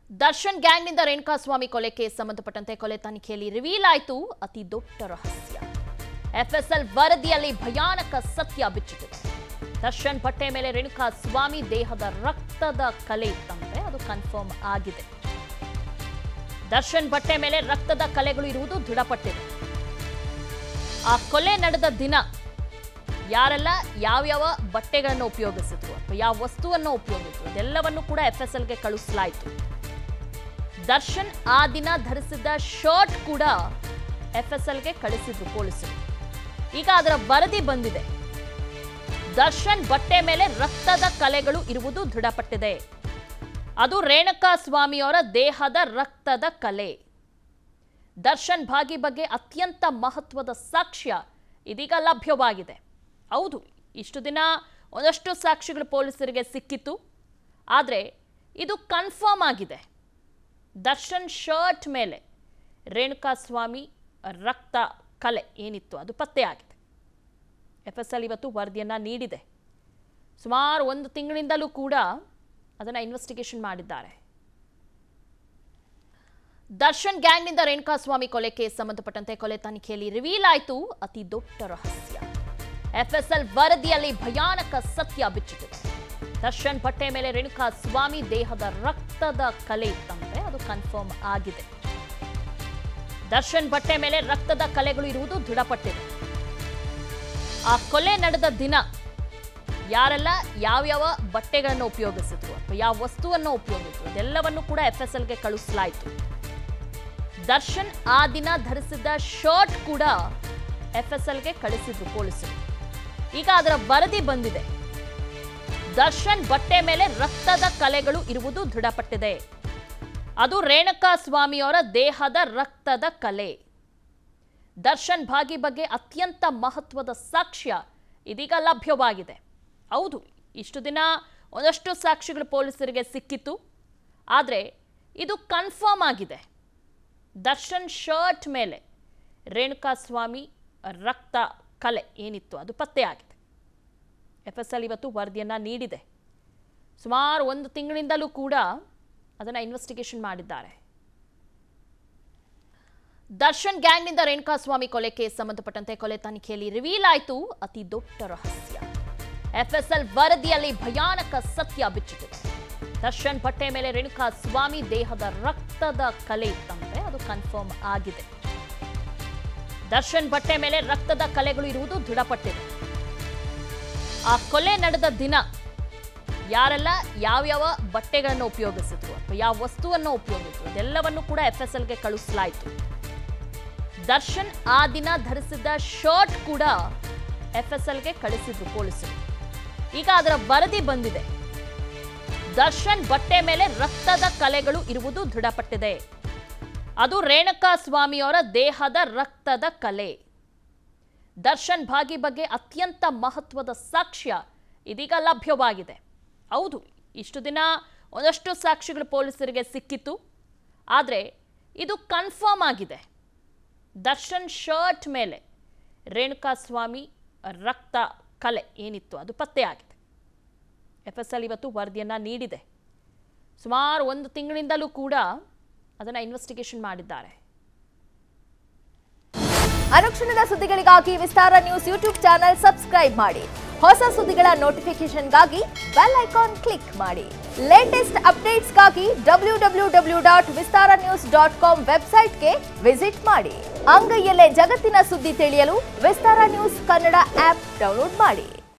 ದರ್ಶನ್ ಗ್ಯಾಂಗ್ನಿಂದ ರೇಣುಕಾಸ್ವಾಮಿ ಕೊಲೆ ಕೇಸ್ ಸಂಬಂಧಪಟ್ಟಂತೆ ಕೊಲೆ ತನಿಖೆಯಲ್ಲಿ ರಿವೀಲ್ ಆಯಿತು ಅತಿ ದೊಡ್ಡ ರಹಸ್ಯ ಎಫ್ಎಸ್ಎಲ್ ವರದಿಯಲ್ಲಿ ಭಯಾನಕ ಸತ್ಯ ಬಿಚ್ಚಿದೆ ದರ್ಶನ್ ಬಟ್ಟೆ ಮೇಲೆ ರೇಣುಕಾಸ್ವಾಮಿ ದೇಹದ ರಕ್ತದ ಕಲೆ ಇತ್ತಂತೆ ಅದು ಕನ್ಫರ್ಮ್ ಆಗಿದೆ ದರ್ಶನ್ ಬಟ್ಟೆ ಮೇಲೆ ರಕ್ತದ ಕಲೆಗಳು ಇರುವುದು ದೃಢಪಟ್ಟಿದೆ ಆ ಕೊಲೆ ನಡೆದ ದಿನ ಯಾರೆಲ್ಲ ಯಾವ್ಯಾವ ಬಟ್ಟೆಗಳನ್ನು ಉಪಯೋಗಿಸಿದ್ರು ಅಥವಾ ಯಾವ ವಸ್ತುವನ್ನು ಉಪಯೋಗಿಸಿದ್ರು ಅದೆಲ್ಲವನ್ನು ಕೂಡ ಎಫ್ ಎಸ್ ಎಲ್ಗೆ ಕಳಿಸಲಾಯಿತು ದರ್ಶನ್ ಆ ದಿನ ಧರಿಸಿದ್ದ ಶರ್ಟ್ ಕೂಡ ಎಫ್ ಎಸ್ ಎಲ್ಗೆ ಕಳಿಸಿದ್ರು ಪೊಲೀಸರು ಈಗ ಅದರ ವರದಿ ಬಂದಿದೆ ದರ್ಶನ್ ಬಟ್ಟೆ ಮೇಲೆ ರಕ್ತದ ಕಲೆಗಳು ಇರುವುದು ದೃಢಪಟ್ಟಿದೆ ಅದು ರೇಣುಕಾ ಸ್ವಾಮಿಯವರ ದೇಹದ ರಕ್ತದ ಕಲೆ ದರ್ಶನ್ ಭಾಗಿ ಬಗ್ಗೆ ಅತ್ಯಂತ ಮಹತ್ವದ ಸಾಕ್ಷ್ಯ ಇದೀಗ ಲಭ್ಯವಾಗಿದೆ ಹೌದು ಇಷ್ಟು ದಿನ ಒಂದಷ್ಟು ಸಾಕ್ಷಿಗಳು ಪೊಲೀಸರಿಗೆ ಸಿಕ್ಕಿತ್ತು ಆದರೆ ಇದು ಕನ್ಫರ್ಮ್ ಆಗಿದೆ ದರ್ಶನ್ ಶರ್ಟ್ ಮೇಲೆ ರೇಣುಕಾಸ್ವಾಮಿ ರಕ್ತ ಕಲೆ ಏನಿತ್ತು ಅದು ಪತ್ತೆಯಾಗಿದೆ ಎಫ್ ಎಸ್ ಎಲ್ ಇವತ್ತು ವರದಿಯನ್ನು ನೀಡಿದೆ ಸುಮಾರು ಒಂದು ತಿಂಗಳಿಂದಲೂ ಕೂಡ ಅದನ್ನು ಇನ್ವೆಸ್ಟಿಗೇಷನ್ ಮಾಡಿದ್ದಾರೆ ದರ್ಶನ್ ಗ್ಯಾಂಗ್ನಿಂದ ರೇಣುಕಾಸ್ವಾಮಿ ಕೊಲೆ ಕೇಸ್ ಸಂಬಂಧಪಟ್ಟಂತೆ ಕೊಲೆ ತನಿಖೆಯಲ್ಲಿ ರಿವೀಲ್ ಆಯಿತು ಅತಿ ದೊಡ್ಡ ರಹಸ್ಯ ಎಫ್ಎಸ್ಎಲ್ ವರದಿಯಲ್ಲಿ ಭಯಾನಕ ಸತ್ಯ ಬಿಚ್ಚಿದೆ ದರ್ಶನ್ ಬಟ್ಟೆ ಮೇಲೆ ರೇಣುಕಾಸ್ವಾಮಿ ದೇಹದ ರಕ್ತದ ಕಲೆ ಇತ್ತಂತೆ ಅದು ಕನ್ಫರ್ಮ್ ಆಗಿದೆ ದರ್ಶನ್ ಬಟ್ಟೆ ಮೇಲೆ ರಕ್ತದ ಕಲೆಗಳು ಇರುವುದು ದೃಢಪಟ್ಟಿದೆ ಆ ಕೊಲೆ ನಡೆದ ದಿನ ಯಾರೆಲ್ಲ ಯಾವ್ಯಾವ ಬಟ್ಟೆಗಳನ್ನು ಉಪಯೋಗಿಸಿದ್ರು ಅಥವಾ ಯಾವ ವಸ್ತುವನ್ನು ಉಪಯೋಗಿಸಿದ್ರು ಅದೆಲ್ಲವನ್ನು ಕೂಡ ಎಫ್ ಎಸ್ ಎಲ್ಗೆ ಕಳಿಸಲಾಯಿತು ದರ್ಶನ್ ಆ ದಿನ ಧರಿಸಿದ್ದ ಶರ್ಟ್ ಕೂಡ ಎಫ್ ಎಸ್ ಎಲ್ಗೆ ಕಳಿಸಿದ್ರು ಪೊಲೀಸರು ಈಗ ಅದರ ವರದಿ ಬಂದಿದೆ ದರ್ಶನ್ ಬಟ್ಟೆ ಮೇಲೆ ರಕ್ತದ ಕಲೆಗಳು ಇರುವುದು ದೃಢಪಟ್ಟಿದೆ ಅದು ರೇಣುಕಾ ಸ್ವಾಮಿಯವರ ದೇಹದ ರಕ್ತದ ಕಲೆ ದರ್ಶನ್ ಭಾಗಿ ಬಗ್ಗೆ ಅತ್ಯಂತ ಮಹತ್ವದ ಸಾಕ್ಷ್ಯ ಇದೀಗ ಲಭ್ಯವಾಗಿದೆ ಹೌದು ಇಷ್ಟು ದಿನ ಒಂದಷ್ಟು ಸಾಕ್ಷಿಗಳು ಪೊಲೀಸರಿಗೆ ಸಿಕ್ಕಿತ್ತು ಆದರೆ ಇದು ಕನ್ಫರ್ಮ್ ಆಗಿದೆ ದರ್ಶನ್ ಶರ್ಟ್ ಮೇಲೆ ರೇಣುಕಾಸ್ವಾಮಿ ರಕ್ತ ಕಲೆ ಏನಿತ್ತು ಅದು ಪತ್ತೆಯಾಗಿದೆ ಎಫ್ ಎಸ್ ಎಲ್ ಇವತ್ತು ವರದಿಯನ್ನು ನೀಡಿದೆ ಸುಮಾರು ಒಂದು ತಿಂಗಳಿಂದಲೂ ಕೂಡ ಅದನ್ನು ಇನ್ವೆಸ್ಟಿಗೇಷನ್ ಮಾಡಿದ್ದಾರೆ ದರ್ಶನ್ ಗ್ಯಾಂಗ್ನಿಂದ ರೇಣುಕಾಸ್ವಾಮಿ ಕೊಲೆ ಕೇಸ್ ಸಂಬಂಧಪಟ್ಟಂತೆ ಕೊಲೆ ತನಿಖೆಯಲ್ಲಿ ರಿವೀಲ್ ಆಯಿತು ಅತಿ ದೊಡ್ಡ ರಹಸ್ಯ ಎಫ್ಎಸ್ಎಲ್ ವರದಿಯಲ್ಲಿ ಭಯಾನಕ ಸತ್ಯ ಬಿಚ್ಚಿದೆ ದರ್ಶನ್ ಬಟ್ಟೆ ಮೇಲೆ ರೇಣುಕಾಸ್ವಾಮಿ ದೇಹದ ರಕ್ತದ ಕಲೆ ಇತ್ತಂತೆ ಅದು ಕನ್ಫರ್ಮ್ ಆಗಿದೆ ದರ್ಶನ್ ಬಟ್ಟೆ ಮೇಲೆ ರಕ್ತದ ಕಲೆಗಳು ಇರುವುದು ದೃಢಪಟ್ಟಿದೆ ಆ ಕೊಲೆ ನಡೆದ ದಿನ ಯಾರೆಲ್ಲ ಯಾವ್ಯಾವ ಬಟ್ಟೆಗಳನ್ನು ಉಪಯೋಗಿಸಿದ್ರು ಅಥವಾ ಯಾವ ವಸ್ತುವನ್ನು ಉಪಯೋಗಿಸಿದ್ರು ಅದೆಲ್ಲವನ್ನು ಕೂಡ ಎಫ್ ಎಸ್ ಎಲ್ಗೆ ಕಳಿಸಲಾಯಿತು ದರ್ಶನ್ ಆ ದಿನ ಧರಿಸಿದ್ದ ಶರ್ಟ್ ಕೂಡ ಎಫ್ ಎಸ್ ಎಲ್ಗೆ ಕಳಿಸಿದ್ರು ಪೊಲೀಸರು ಈಗ ಅದರ ವರದಿ ಬಂದಿದೆ ದರ್ಶನ್ ಬಟ್ಟೆ ಮೇಲೆ ರಕ್ತದ ಕಲೆಗಳು ಇರುವುದು ದೃಢಪಟ್ಟಿದೆ ಅದು ರೇಣುಕಾ ಸ್ವಾಮಿಯವರ ದೇಹದ ರಕ್ತದ ಕಲೆ ದರ್ಶನ್ ಭಾಗಿ ಬಗ್ಗೆ ಅತ್ಯಂತ ಮಹತ್ವದ ಸಾಕ್ಷ್ಯ ಇದೀಗ ಲಭ್ಯವಾಗಿದೆ ಹೌದು ಇಷ್ಟು ದಿನ ಒಂದಷ್ಟು ಸಾಕ್ಷಿಗಳು ಪೊಲೀಸರಿಗೆ ಸಿಕ್ಕಿತ್ತು ಆದರೆ ಇದು ಕನ್ಫರ್ಮ್ ಆಗಿದೆ ದರ್ಶನ್ ಶರ್ಟ್ ಮೇಲೆ ರೇಣುಕಾಸ್ವಾಮಿ ರಕ್ತ ಕಲೆ ಏನಿತ್ತು ಅದು ಪತ್ತೆಯಾಗಿದೆ ಎಫ್ ಎಸ್ ಎಲ್ ಇವತ್ತು ವರದಿಯನ್ನು ನೀಡಿದೆ ಸುಮಾರು ಒಂದು ತಿಂಗಳಿಂದಲೂ ಕೂಡ ಅದನ್ನು ಇನ್ವೆಸ್ಟಿಗೇಷನ್ ಮಾಡಿದ್ದಾರೆ ಅನುಕ್ಷಣದ ಸುದ್ದಿಗಳಿಗಾಗಿ Vistara news YouTube channel subscribe ಮಾಡಿ ಹೊಸ ಸುದ್ದಿಗಳ ನೋಟಿಫಿಕೇಶನ್ಗಾಗಿ ಬೆಲ್ ಐಕಾನ್ ಕ್ಲಿಕ್ ಮಾಡಿ ಲೇಟೆಸ್ಟ್ ಅಪ್ಡೇಟ್ಸ್ಗಾಗಿ W W W dot Vistara news dot com ವೆಬ್ಸೈಟ್ಗೆ ವಿಸಿಟ್ ಮಾಡಿ ಅಂಗೈಯಲ್ಲೇ ಜಗತ್ತಿನ ಸುದ್ದಿ ತಿಳಿಯಲು Vistara news Kannada app download ಮಾಡಿ